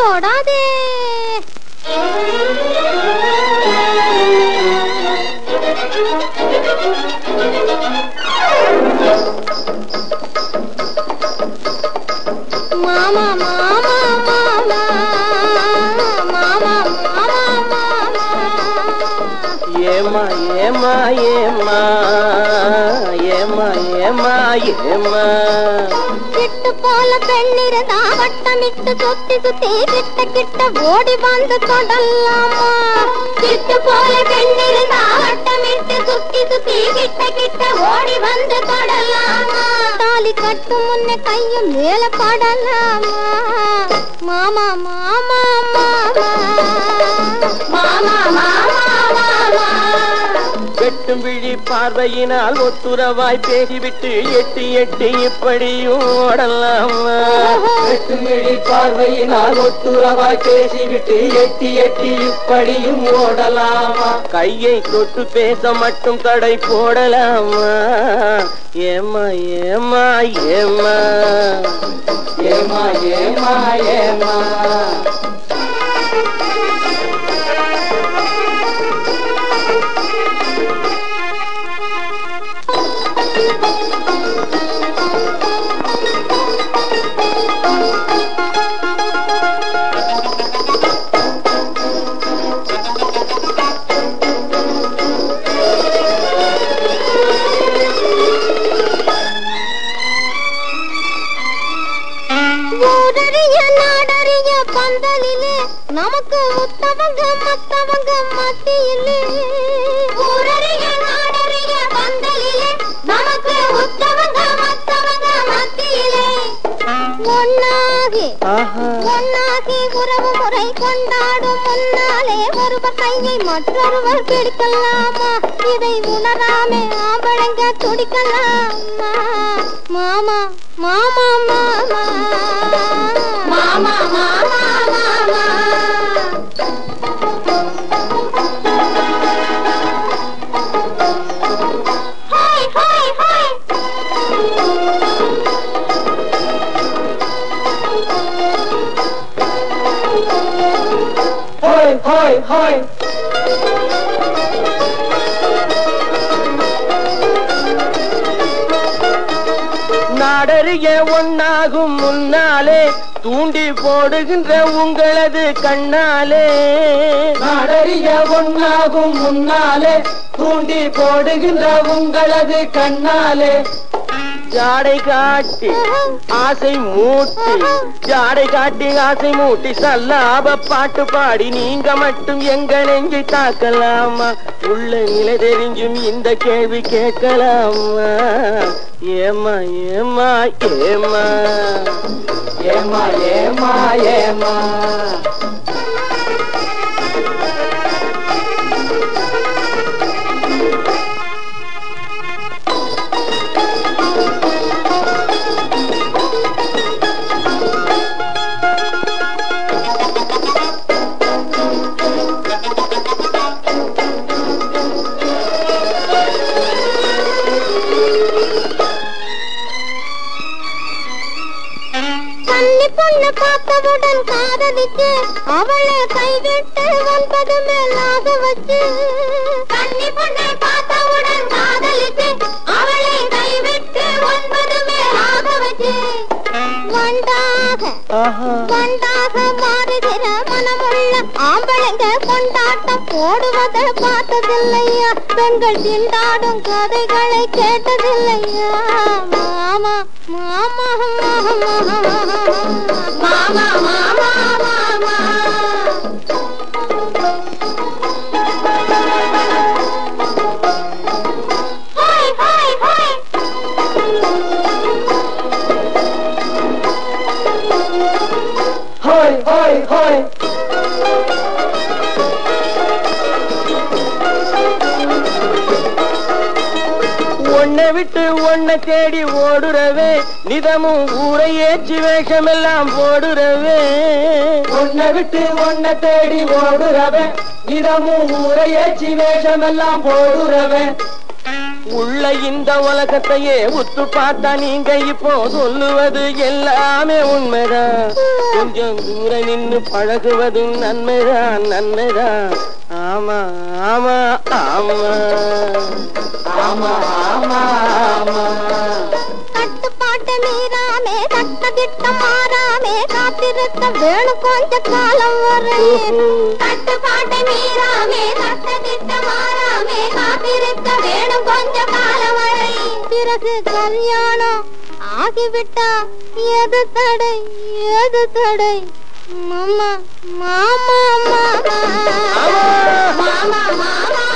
போடாதே மாமா மாமா மாமா மாமா மாமா மாமா ஏமா ஏமா ஏமா ஏமா ஏமா ஏமா கிட்டு போல பெண்ணிருந்தா வட்டமிட்டு சுத்தி சுத்தி கிட்ட கிட்ட ஓடி வந்து தொடலாமா கிட்டு போல பெண்ணிருந்தா வட்டமிட்டு சுத்தி சுத்தி கிட்ட கிட்ட ஓடி வந்து தொடலாமா தாலி கட்டும் முன்ன கையும் மேல படலாமா மாமா மாமா மாமா மாமா மாமா மாமா வெட்டும் விழி பார்வையினால் ஒத்துறவாய் பேசிவிட்டு எட்டி எட்டி இப்படியும் ஓடலாமா வெட்டும் விழி பார்வையினால் ஒத்துறவாய் பேசிவிட்டு எட்டி எட்டி இப்படியும் ஓடலாமா கையை தொட்டு பேச மட்டும் கடை போடலாமா ஏமா ஏமா ஏமா ஏமா ஏமா ஏமா ஊரறிய நாடறிய பந்தலிலே நமக்கு உத்தவங்க மத்தவங்க மத்தியிலே ஊரறிய நாடறிய பந்தலிலே நமக்கு உத்தவங்க மத்தவங்க மத்தியிலே ஒன்னாகி ஆஹா ஒன்னாகி உறவு முறை கொண்டாடும் முன்னாலே ஒருவர் கையை மற்றொருவர் பிடிக்கலாமா இதை உணராமே ஆம்பளைங்க துடிக்கலாமா மாமா மாமா மாமா மாமா மாமா மாமா ஹாய் ஹாய் ஹாய் ஹோய் ஹோய் ஹோய் நாடறிய ஒன்னாகும் முன்னாலே தூண்டி போடுகின்ற உங்களது கண்ணாலே நாடறிய ஒன்னாகும் முன்னாலே தூண்டி போடுகின்ற உங்களது கண்ணாலே ஜாடை காட்டி ஆசை மூட்டி ஜாடை காட்டி ஆசை மூட்டி சல்லாப பாட்டு பாடி நீங்க மட்டும் எங்க நெஞ்சை தாக்கலாமா உள்ள நிலை தெரிஞ்சும் இந்த கேள்வி கேட்கலாமா ஏமா ஏமா ஏமா ஏமா ஏமா ஏமா கன்னி பொண்ணு பார்த்தவுடன் காதலிச்சு அவளை கைவிட்டு ஒன்பது மேல் ஆக வச்சு கன்னி பொண்ணு பார்த்தவுடன் காதலிச்சு அவளை கைவிட்டு ஒன்பது மேல் ஆக வச்சு வண்டாக ஆஹா வண்டாக மாறுகிற மனமுள்ள ஆம்பளைங்க கொண்டாட்டம் போடுவதை பார்த்ததில்லையா பெண்கள் திண்டாடும் கதைகளை கேட்டதில்லையா மாமா மாமா மாமா மாமா மாமா ஹாய் ஹாய் ஹாய் ஹோய் ஹோய் ஹோய் ஒன்னை விட்டு ஒன்னை தேடி ஓடுறவே நிதமும் ஊரை ஏற்றி வேஷமெல்லாம் போடுறவே உன்னை விட்டு உன்னை தேடி ஓடுறவன் இதமும் ஊரை ஏச்சி வேஷமெல்லாம் போடுறவன் உள்ள இந்த உலகத்தையே உத்து பார்த்தா நீங்க இப்போ சொல்லுவது எல்லாமே உண்மைதான் கொஞ்சம் தூரம் நின்னு பழகுவதும் நன்மைதான் நன்மைதான் ஆமா ஆமா ஆமா ஆமா ஆமா ஆமா கட்டுப்பாட்டு மீறாமே தட்ட திட்டம் மாறாமே காத்திருக்க வேணும் கொஞ்ச காலம் வரை கட்டுப்பாட்டை மீறாமே தட்ட திட்டம் மாறாமே காத்திருக்க வேணும் கொஞ்ச காலம் வரை பிறகு கல்யாணம் ஆகிவிட்டா எது தடை எது தடை மாமா மாமா மாமா ஆமா மாமா மாமா